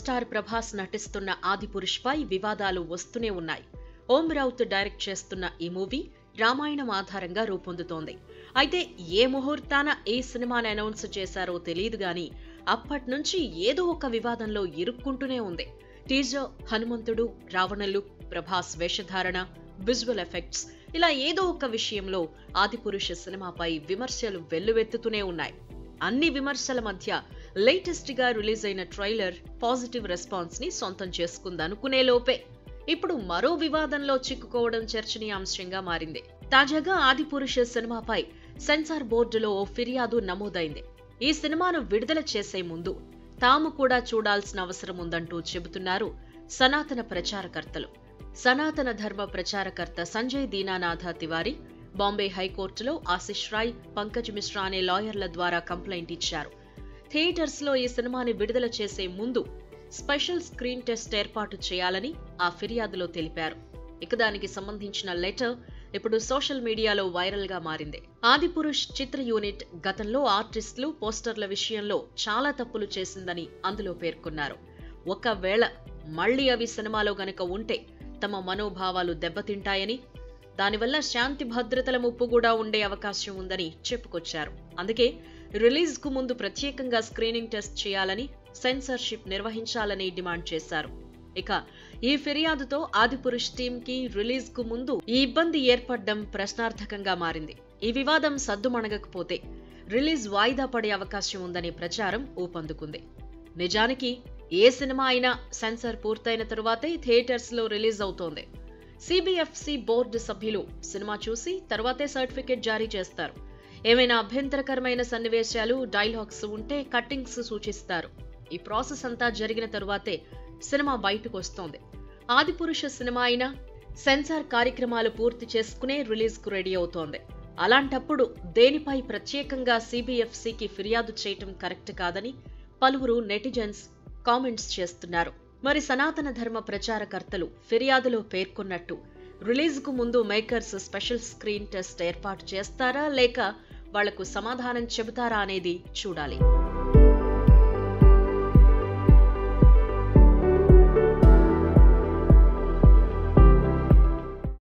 star Prabhas నటిస్తున్న ఆదిపురుష్ పై వివాదాలు వస్తూనే ఉన్నాయి ఓం రౌత్ డైరెక్ట్ చేస్తున్న ఈ మూవీ రామాయణం ఆధారంగా రూపొందుతోంది అయితే ఏ ముహూర్తాన ఈ సినిమాని అనౌన్స్ చేశారో తెలియదు గాని అప్పట్నుంచి ఏదో ఒక వివాదంలో ఇరుక్కుంటూనే ఉంది టీజర్ హనుమంతుడు రావణులు ప్రభాస్ వేషధారణ విజువల్ ఎఫెక్ట్స్ ఇలా ఏదో ఒక విషయంలో ఆదిపురుష సినిమాపై విమర్శలు వెల్లువెత్తుతూనే ఉన్నాయి అన్ని విమర్శల మధ్య లేటెస్ట్ గా రిలీజ్ అయిన ట్రైలర్ పాజిటివ్ రెస్పాన్స్ ని సొంతం చేసుకుందనుకునే లోపే ఇప్పుడు మరో వివాదంలో చిక్కుకోవడం చర్చనీయాంశంగా మారింది తాజాగా ఆదిపురుష సినిమాపై సెన్సార్ బోర్డులో ఓ ఫిర్యాదు నమోదైంది ఈ సినిమాను విడుదల చేసే ముందు తాము కూడా చూడాల్సిన అవసరం ఉందంటూ చెబుతున్నారు సనాతన ప్రచారకర్తలు సనాతన ధర్మ ప్రచారకర్త సంజయ్ దీనానాథ తివారీ బాంబే హైకోర్టులో ఆశిష్ రాయ్ పంకజ్ మిశ్రా అనే లాయర్ల ద్వారా కంప్లైంట్ ఇచ్చారు థియేటర్స్ లో ఈ సినిమాని విడుదల చేసే ముందు స్పెషల్ స్క్రీన్ టెస్ట్ ఏర్పాటు చేయాలని ఆ ఫిర్యాదులో తెలిపారు ఇక దానికి సంబంధించిన లెటర్ ఇప్పుడు సోషల్ మీడియాలో వైరల్ గా మారింది ఆదిపురుష్ చిత్ర యూనిట్ గతంలో ఆర్టిస్టులు పోస్టర్ల విషయంలో చాలా తప్పులు చేసిందని అందులో పేర్కొన్నారు ఒకవేళ మళ్లీ అవి సినిమాలో గనక ఉంటే తమ మనోభావాలు దెబ్బతింటాయని దానివల్ల శాంతి భద్రతల ముప్పు కూడా ఉండే అవకాశం ఉందని చెప్పుకొచ్చారు అందుకే రిలీజ్ కు ముందు ప్రత్యేకంగా స్క్రీనింగ్ టెస్ట్ చేయాలని సెన్సర్షిప్ నిర్వహించాలని డిమాండ్ చేశారు ఇక ఈ ఫిర్యాదుతో ఆదిపురుష్ టీమ్ కి రిలీజ్ కు ముందు ఈ ఇబ్బంది ఏర్పడడం ప్రశ్నార్థకంగా మారింది ఈ వివాదం సద్దుమణగకపోతే రిలీజ్ వాయిదా పడే అవకాశం ఉందనే ప్రచారం ఊపందుకుంది నిజానికి ఏ సినిమా అయినా సెన్సార్ పూర్తయిన తరువాతే థియేటర్స్ లో రిలీజ్ అవుతోంది సిబిఎఫ్సి బోర్డు సభ్యులు సినిమా చూసి తర్వాతే సర్టిఫికేట్ జారీ చేస్తారు ఏమైనా అభ్యంతరకరమైన సన్నివేశాలు డైలాగ్స్ ఉంటే కట్టింగ్స్ సూచిస్తారు ఈ ప్రాసెస్ అంతా జరిగిన తరువాతే సినిమా బయటకు వస్తోంది ఆదిపురుష సినిమా అయినా సెన్సార్ కార్యక్రమాలు పూర్తి చేసుకునే రిలీజ్ కు రెడీ అవుతోంది అలాంటప్పుడు దేనిపై ప్రత్యేకంగా సిబిఎఫ్సికి ఫిర్యాదు చేయటం కరెక్ట్ కాదని పలువురు నెటిజన్స్ కామెంట్స్ చేస్తున్నారు మరి సనాతన ధర్మ ప్రచారకర్తలు ఫిర్యాదులో పేర్కొన్నట్టు రిలీజ్ కు ముందు మేకర్స్ స్పెషల్ స్క్రీన్ టెస్ట్ ఏర్పాటు చేస్తారా లేక వాళ్లకు సమాధానం చెబుతారా అనేది చూడాలి